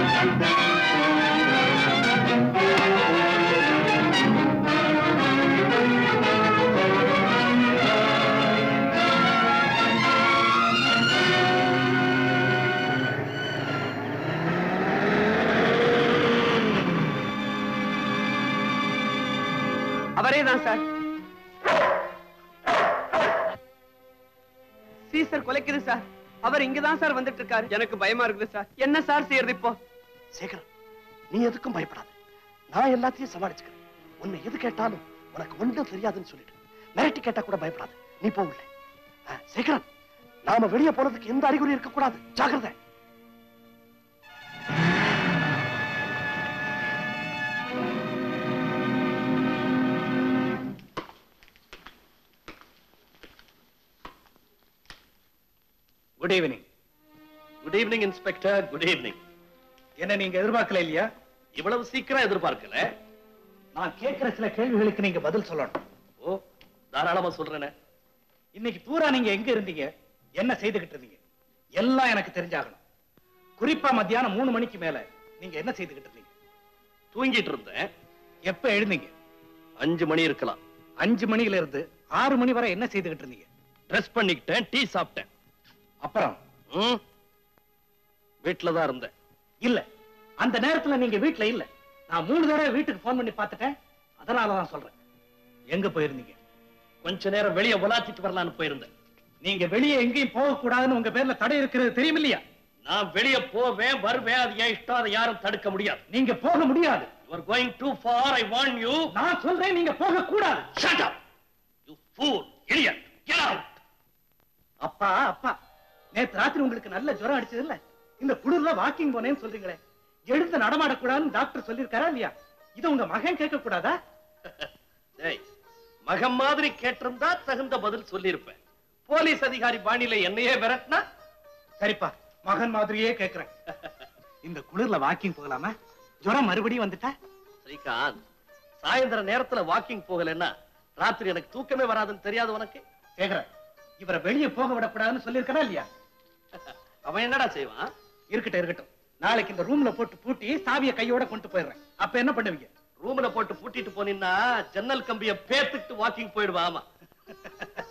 அவரே தான் சார் சீசர் கொலைக்குது சார் அவர் இங்கதான் சார் வந்துட்டு இருக்காரு எனக்கு பயமா இருக்குது சார் என்ன சார் செய்யறது இப்போ சேகரன் நீ எதுக்கும் பயப்படாத நான் எல்லாத்தையும் சமாளிச்சுக்கிறேன் உன்னை எது கேட்டாலும் உனக்கு ஒன்றும் தெரியாதுன்னு சொல்லிட்டு மிரட்டி கேட்டா கூட பயப்படாத நீ போ உள்ள ஆ, சேகரன் நாம வெளியே போனதுக்கு எந்த அறிகுறி இருக்கக்கூடாது ஜாக்கிரதை good evening good evening inspector good evening என்ன நீங்க எதிர்பார்க்கல இல்லையா இவ்வளவு சீக்கிரம் எதிர்பார்க்கல நான் கேட்கிற சில கேள்விகளுக்கு நீங்க பதில் சொல்லணும் ஓ தாராளமா சொல்றேனே இன்னைக்கு பூரா நீங்க எங்க இருந்தீங்க என்ன செய்துகிட்டு இருந்தீங்க எல்லாம் எனக்கு தெரிஞ்சாகணும் குறிப்பா மத்தியானம் மூணு மணிக்கு மேல நீங்க என்ன செய்துகிட்டு இருந்தீங்க தூங்கிட்டு இருந்தேன் எப்ப எழுந்தீங்க அஞ்சு மணி இருக்கலாம் அஞ்சு மணில இருந்து ஆறு மணி வரை என்ன செய்துகிட்டு இருந்தீங்க ட்ரெஸ் பண்ணிக்கிட்டேன் டீ சாப்பிட்டேன் அப்புறம் ம் வீட்டுல தான் இருந்தேன் இல்ல அந்த நேரத்துல நீங்க வீட்ல இல்ல நான் மூணு தடவை வீட்டுக்கு போன் பண்ணி பார்த்துட்டேன் அதனாலதான் சொல்றேன் எங்க போயிருந்தீங்க கொஞ்ச நேரம் வெளியே உலாத்திட்டு வரலான்னு போயிருந்தேன் நீங்க வெளியே எங்கேயும் போக கூடாதுன்னு உங்க பேர்ல தடை இருக்கிறது தெரியும் இல்லையா நான் வெளியே போவேன் வருவேன் அது ஏன் இஷ்டம் அதை யாரும் தடுக்க முடியாது நீங்க போக முடியாது you are going too far I want you நான் சொல்றேன் நீங்க போக கூடாது shut up you fool idiot get out அப்பா அப்பா நேத்து ராத்திரி உங்களுக்கு நல்ல ஜுரம் அடிச்சது இல்ல இந்த குளிர்ல வாக்கிங் போனேன்னு சொல்றீங்களே எழுந்து நடமாடக்கூடாதுன்னு டாக்டர் சொல்லியிருக்காரா இல்லையா இது உங்க மகன் கேட்க கூடாதா டேய் மகம் மாதிரி கேட்டிருந்தா தகுந்த பதில் சொல்லியிருப்பேன் போலீஸ் அதிகாரி பாணியில என்னையே விரட்டினா சரிப்பா மகன் மாதிரியே கேக்குறேன் இந்த குளிர்ல வாக்கிங் போகலாமா ஜுரம் மறுபடியும் வந்துட்டா ஸ்ரீகாந்த் சாயந்தர நேரத்துல வாக்கிங் போகலைன்னா ராத்திரி எனக்கு தூக்கமே வராதுன்னு தெரியாது உனக்கு கேக்குறேன் இவரை வெளியே போக விடக்கூடாதுன்னு சொல்லியிருக்காரா இல்லையா அவன் என்னடா செய்வான் இருக்கட்டும் இருக்கட்டும் நாளைக்கு இந்த ரூம்ல போட்டு பூட்டி சாவியை கையோட கொண்டு போயிடுறேன் அப்ப என்ன பண்ணுவீங்க ரூம்ல போட்டு பூட்டிட்டு போனீன்னா ஜன்னல் கம்பிய பேத்துக்கிட்டு வாக்கிங் போயிடுவா ஆமா